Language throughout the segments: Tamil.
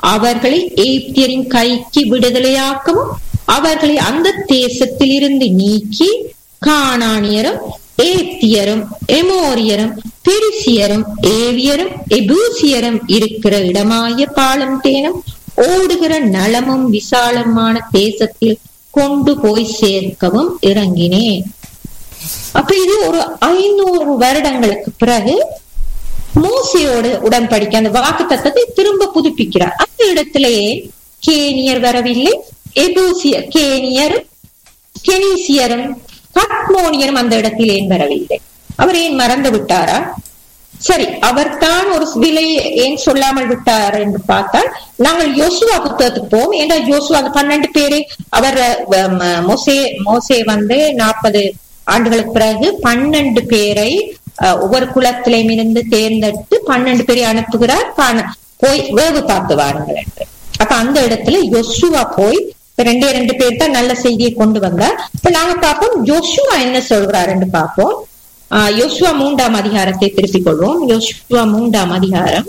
அவர்களை எய்த்தியரின் கைக்கு விடுதலையாக்கவும் அவர்களை அந்த தேசத்தில் இருந்து நீக்கி காணானியரும் ஏத்தியரும் எமோரியரும் பெரிசியரும் ஏவியரும் எபூசியரும் இருக்கிற இடமாய பாலம் தேனும் ஓடுகிற நலமும் விசாலமான தேசத்தில் கொண்டு போய் சேர்க்கவும் இறங்கினேன் அப்ப இது ஒரு ஐநூறு வருடங்களுக்கு பிறகு மூசையோடு உடன்படிக்கை அந்த வாக்கு தத்தத்தை திரும்ப புதுப்பிக்கிறார் அந்த இடத்திலேயே கேனியர் வரவில்லை எபூசியர் கேனியரும் கெனீசியரும் கட்மோனியரும் அந்த இடத்தில் ஏன் வரவில்லை அவர் ஏன் மறந்து விட்டாரா சரி அவர் தான் ஒரு விலை ஏன் சொல்லாமல் விட்டார் என்று பார்த்தால் நாங்கள் யோசுவா புத்தகத்துக்கு போவோம் ஏன்னா யோசுவா அந்த பன்னெண்டு பேரை அவர் மோசே மோசே வந்து நாற்பது ஆண்டுகளுக்கு பிறகு பன்னெண்டு பேரை ஒவ்வொரு குலத்திலையும் இருந்து தேர்ந்தெடுத்து பன்னெண்டு பேரை அனுப்புகிறார் போய் வேவு பார்த்து வாருங்கள் என்று அப்ப அந்த இடத்துல யோசுவா போய் ரெண்டே ரெண்டு பேர் தான் நல்ல செய்தியை கொண்டு வந்தார் இப்ப நாங்க பார்ப்போம் யோசுவா என்ன சொல்றார் என்று பார்ப்போம் ஆஹ் யோசுவா மூன்றாம் அதிகாரத்தை திருப்பிக் கொள்வோம் யோசுவா மூன்றாம் அதிகாரம்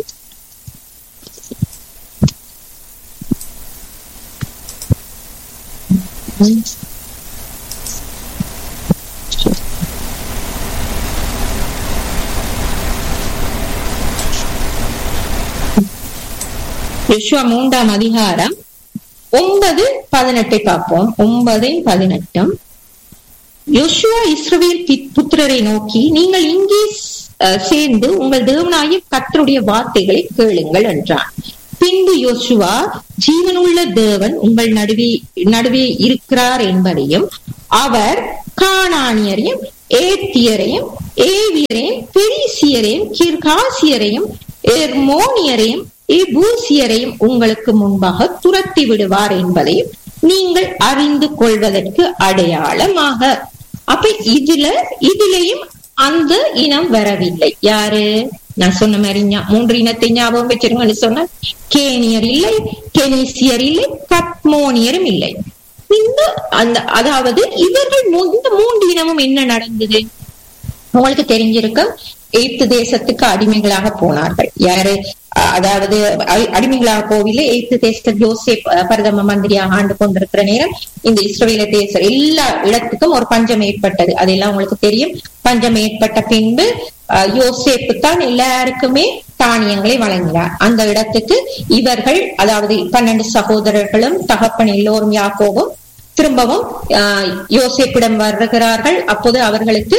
யோசுவா மூன்றாம் அதிகாரம் ஒன்பது பதினெட்டை பார்ப்போம் ஒன்பதையும் பதினெட்டும் யோசுவா இஸ்ரவேல் புத்திரரை நோக்கி நீங்கள் இங்கே சேர்ந்து உங்கள் தேவனாய கத்தருடைய வார்த்தைகளை கேளுங்கள் என்றான் பின்பு யோசுவா ஜீவனுள்ள தேவன் உங்கள் நடுவே நடுவே இருக்கிறார் என்பதையும் அவர் காணானியரையும் ஏத்தியரையும் ஏவியரையும் பெரிசியரையும் கிர்காசியரையும் எர்மோனியரையும் பூசியரையும் உங்களுக்கு முன்பாக துரத்தி விடுவார் என்பதையும் நீங்கள் அறிந்து கொள்வதற்கு அடையாளமாக அப்ப இதுல இதுலயும் அந்த இனம் வரவில்லை யாரு நான் சொன்ன மாதிரி மூன்று இனத்தை ஞாபகம் வச்சிருங்கன்னு சொன்ன கேனியர் இல்லை கெனீசியர் இல்லை கட்மோனியரும் இல்லை இந்த அந்த அதாவது இவர்கள் இந்த மூன்று இனமும் என்ன நடந்தது உங்களுக்கு தெரிஞ்சிருக்கும் எய்த்து தேசத்துக்கு அடிமைகளாக போனார்கள் யாரு அதாவது அடிமைகளாக போவில்லை எய்த்து தேசத்தில் யோசேப் பிரதம மந்திரியாக ஆண்டு கொண்டிருக்கிற நேரம் இந்த இஸ்ரேல தேசம் எல்லா இடத்துக்கும் ஒரு பஞ்சம் ஏற்பட்டது அதெல்லாம் உங்களுக்கு தெரியும் பஞ்சம் ஏற்பட்ட பின்பு யோசேப்பு தான் எல்லாருக்குமே தானியங்களை வழங்கினார் அந்த இடத்துக்கு இவர்கள் அதாவது பன்னெண்டு சகோதரர்களும் தகப்பன் எல்லோரும் யாக்கோவும் திரும்பவும் யோசேப்பிடம் வருகிறார்கள் அப்போது அவர்களுக்கு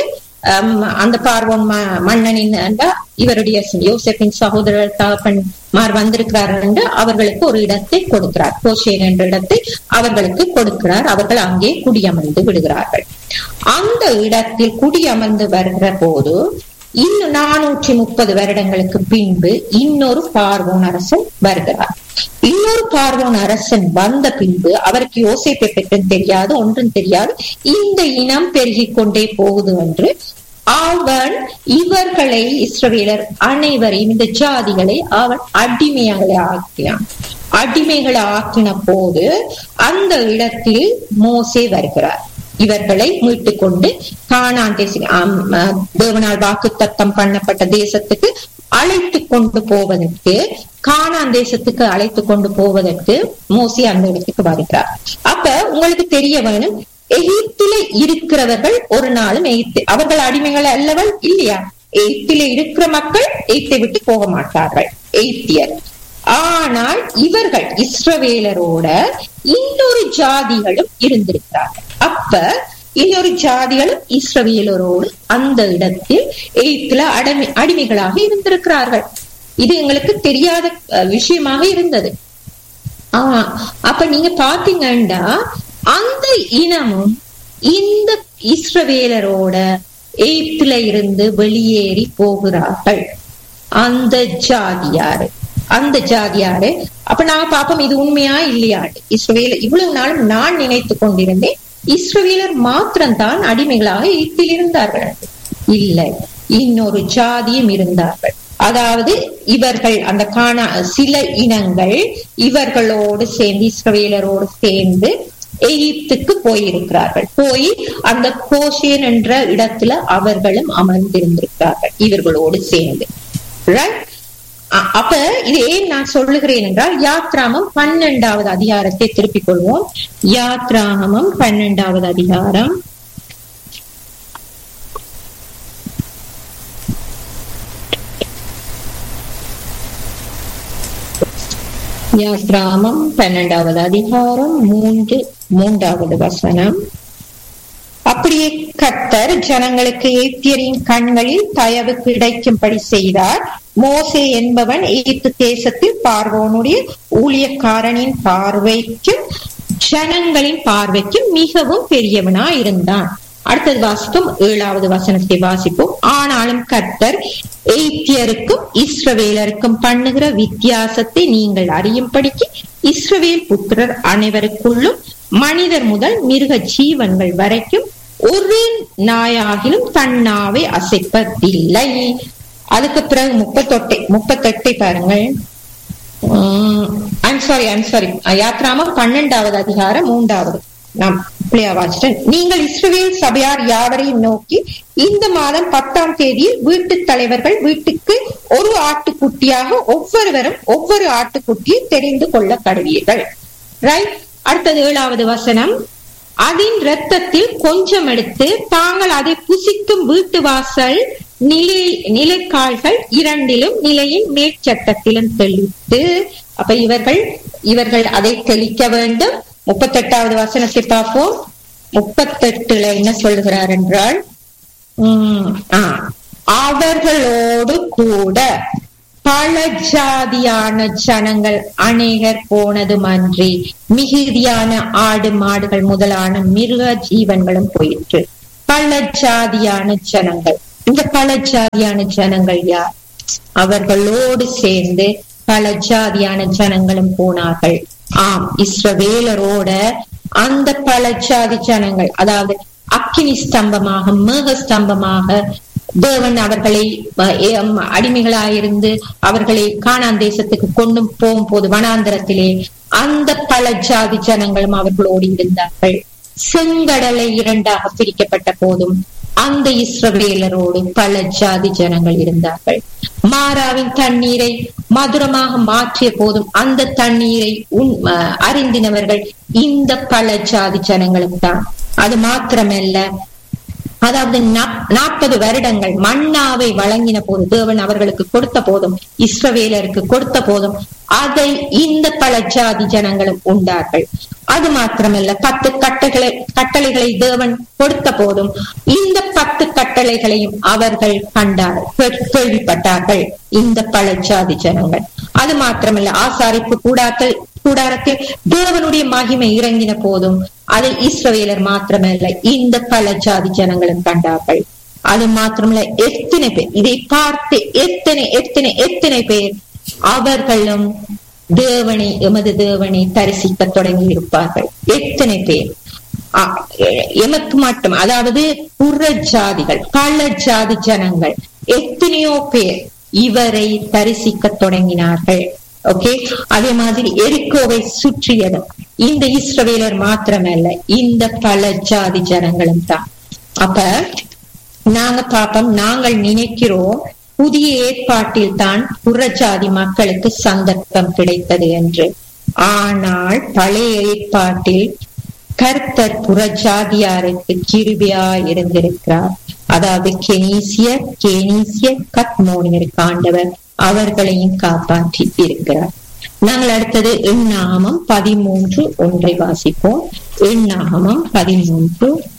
அந்த பார்வோன் மன்னனின் இவருடைய யோசப்பின் சகோதரர் தகப்பன் மார் வந்திருக்கிறார்கள் என்று அவர்களுக்கு ஒரு இடத்தை கொடுக்கிறார் கோஷேன் என்ற இடத்தை அவர்களுக்கு கொடுக்கிறார் அவர்கள் அங்கே குடியமர்ந்து விடுகிறார்கள் அந்த இடத்தில் குடியமர்ந்து வருகிற போது இன்னும் நானூற்றி முப்பது வருடங்களுக்கு பின்பு இன்னொரு பார்வோன் அரசன் வருகிறார் இன்னொரு பார்வோன் அரசன் வந்த பின்பு அவருக்கு யோசிப்பை பற்றி தெரியாது ஒன்றும் தெரியாது இந்த இனம் பெருகிக் கொண்டே போகுது என்று அவன் இவர்களை இஸ்ரவேலர் அனைவரையும் இந்த ஜாதிகளை அவன் அடிமைகளை ஆக்கினான் அடிமைகளை ஆக்கின போது அந்த இடத்தில் மோசே வருகிறார் இவர்களை மீட்டுக் கொண்டு காணான் தேச தேவனால் வாக்கு தத்தம் பண்ணப்பட்ட தேசத்துக்கு அழைத்து கொண்டு போவதற்கு காணான் தேசத்துக்கு அழைத்து கொண்டு போவதற்கு மோசி அந்த இடத்துக்கு வருகிறார் அப்ப உங்களுக்கு தெரிய வேணும் எகிப்தில இருக்கிறவர்கள் ஒரு நாளும் எகிப்து அவர்கள் அடிமைகள் அல்லவள் இல்லையா எகிப்தில இருக்கிற மக்கள் எகிப்தை விட்டு போக மாட்டார்கள் எகிப்தியர் ஆனால் இவர்கள் இஸ்ரவேலரோட இன்னொரு ஜாதிகளும் இருந்திருக்கிறார்கள் அப்ப இன்னொரு ஜாதிகளும் இஸ்ரவேலரோடு அந்த இடத்தில் எய்த்துல அடிமை அடிமைகளாக இருந்திருக்கிறார்கள் இது எங்களுக்கு தெரியாத விஷயமாக இருந்தது ஆஹ் அப்ப நீங்க பாத்தீங்கன்னா அந்த இனமும் இந்த இஸ்ரவேலரோட எய்த்துல இருந்து வெளியேறி போகிறார்கள் அந்த ஜாதியாரு அந்த ஜாதியாரு அப்ப நான் பாப்போம் இது உண்மையா இல்லையாடு இஸ்ரவேல இவ்வளவு நாளும் நான் நினைத்து கொண்டிருந்தேன் இஸ்ரவேலர் மாத்திரம்தான் அடிமைகளாக எய்த்தில் இருந்தார்கள் இல்லை இன்னொரு ஜாதியும் இருந்தார்கள் அதாவது இவர்கள் அந்த காணா சில இனங்கள் இவர்களோடு சேர்ந்து இஸ்ரவேலரோடு சேர்ந்து எகிப்துக்கு போயிருக்கிறார்கள் போய் அந்த கோஷேன் என்ற இடத்துல அவர்களும் அமர்ந்திருந்திருக்கிறார்கள் இவர்களோடு சேர்ந்து அ- அப்ப இது ஏன் நான் சொல்லுகிறேன் என்றால் யாத்ராமம் பன்னெண்டாவது அதிகாரத்தை திருப்பிக் கொள்வோம் யாத்ராமம் பன்னெண்டாவது அதிகாரம் யாத்ராமம் பன்னெண்டாவது அதிகாரம் மூன்று மூன்றாவது வசனம் அப்படியே கர்த்தர் ஜனங்களுக்கு ஏத்தியரின் கண்களில் தயவு கிடைக்கும்படி செய்தார் மோசே என்பவன் எகிப்து தேசத்தில் பார்வோனுடைய ஊழியக்காரனின் பார்வைக்கும் ஜனங்களின் பார்வைக்கும் மிகவும் பெரியவனா இருந்தான் அடுத்தது வாசிப்போம் ஏழாவது வசனத்தை வாசிப்போம் ஆனாலும் கர்த்தர் எய்த்தியருக்கும் இஸ்ரவேலருக்கும் பண்ணுகிற வித்தியாசத்தை நீங்கள் அறியும்படிக்கு இஸ்ரவேல் புத்திரர் அனைவருக்குள்ளும் மனிதர் முதல் மிருக ஜீவன்கள் வரைக்கும் ஒரு நாயாகிலும் தன்னாவை அசைப்பதில்லை அதுக்கு பிறகு முப்பத்தொட்டை முப்பத்தெட்டை பாருங்கள் ஐம் சாரி ஐம் சாரி யாத்ராமம் பன்னெண்டாவது அதிகாரம் மூன்றாவது நாம் பிள்ளையா வாசிட்டேன் நீங்கள் இஸ்ரவேல் சபையார் யாவரையும் நோக்கி இந்த மாதம் பத்தாம் தேதியில் வீட்டு தலைவர்கள் வீட்டுக்கு ஒரு ஆட்டுக்குட்டியாக ஒவ்வொருவரும் ஒவ்வொரு ஆட்டுக்குட்டியை தெரிந்து கொள்ள கடுவீர்கள் ரைட் அடுத்தது ஏழாவது வசனம் அதன் இரத்தத்தில் கொஞ்சம் எடுத்து தாங்கள் அதை புசிக்கும் வீட்டு வாசல் நிலை நிலைக்கால்கள் இரண்டிலும் நிலையின் மேற்சட்டத்திலும் தெளித்து அப்ப இவர்கள் இவர்கள் அதை தெளிக்க வேண்டும் முப்பத்தெட்டாவது வசனத்தை பார்ப்போம் முப்பத்தெட்டுல என்ன சொல்லுகிறார் என்றால் உம் ஆ, அவர்களோடு கூட பல ஜாதியான ஜனங்கள் அநேகர் போனதுமன்றி மிகுதியான ஆடு மாடுகள் முதலான மிருக ஜீவன்களும் போயிற்று பல ஜாதியான ஜனங்கள் இந்த பல ஜாதியான ஜனங்கள் யார் அவர்களோடு சேர்ந்து பல ஜாதியான ஜனங்களும் போனார்கள் ஆம் இஸ்ரவேலரோட அந்த பல ஜாதி ஜனங்கள் அதாவது அக்கினி ஸ்தம்பமாக மேக ஸ்தம்பமாக தேவன் அவர்களை அஹ், எம், அடிமைகளாயிருந்து அவர்களை கானான் தேசத்துக்கு கொண்டு போகும்போது வனாந்தரத்திலே அந்த பல ஜாதி ஜனங்களும் அவர்களோடு இருந்தார்கள் செங்கடலை இரண்டாக பிரிக்கப்பட்ட போதும் அந்த இஸ்ரவேலரோடு பல ஜாதி ஜனங்கள் இருந்தார்கள் மாறாவின் தண்ணீரை மதுரமாக மாற்றிய போதும் அந்த தண்ணீரை உண் அஹ், அறிந்தினவர்கள் இந்த பல ஜாதி ஜனங்களும் தான் அது மாத்திரமல்ல அதாவது நாற்பது வருடங்கள் மன்னாவை வழங்கின போது தேவன் அவர்களுக்கு கொடுத்த போதும் இஸ்ரவேலருக்கு கொடுத்த போதும் அதை இந்த பல ஜாதி ஜனங்களும் உண்டார்கள் அது மாத்திரமல்ல பத்து கட்டளை கட்டளைகளை தேவன் கொடுத்த போதும் இந்த பத்து கட்டளைகளையும் அவர்கள் கண்டார் கே- கேள்விப்பட்டார்கள் இந்த பல ஜாதி ஜனங்கள் அது மாத்திரமல்ல ஆசாரிப்பு கூடாத்தல் கூடாரத்தில் தேவனுடைய மகிமை இறங்கின போதும் அதை இஸ்ரவேலர் மாத்திரமல்ல இந்த பல ஜாதி ஜனங்களும் கண்டார்கள் அது மாத்திரமல்ல எத்தனை பேர் இதை பார்த்து எத்தனை எத்தனை எத்தனை பேர் அவர்களும் தேவனை எமது தேவனை தரிசிக்க தொடங்கி இருப்பார்கள் எத்தனை பேர் அ- எமக்கு மட்டும் அதாவது புற ஜாதிகள் பல ஜாதி ஜனங்கள் எத்தனையோ பேர் இவரை தரிசிக்க தொடங்கினார்கள் ஓகே அதே மாதிரி எரிக்கோவை சுற்றியதும் இந்த இஸ்ரவேலர் மாத்திரமல்ல இந்த பல ஜாதி ஜனங்களும் தான் அப்ப நாங்க பாப்போம் நாங்கள் நினைக்கிறோம் புதிய ஏற்பாட்டில் தான் புறஜாதி மக்களுக்கு சந்தர்ப்பம் கிடைத்தது என்று ஆனால் பழைய ஏற்பாட்டில் கர்த்தர் புறஜாதியாருக்கு கிருபியா இருந்திருக்கிறார் அதாவது கெனீசியர் கேனீசியர் கத்மோனியருக்கு ஆண்டவர் அவர்களையும் காப்பாற்றி இருக்கிறார் நாங்கள் அடுத்தது எண்ணாகமம் பதிமூன்று ஒன்றை வாசிப்போம் எண்ணாகமம் பதிமூன்று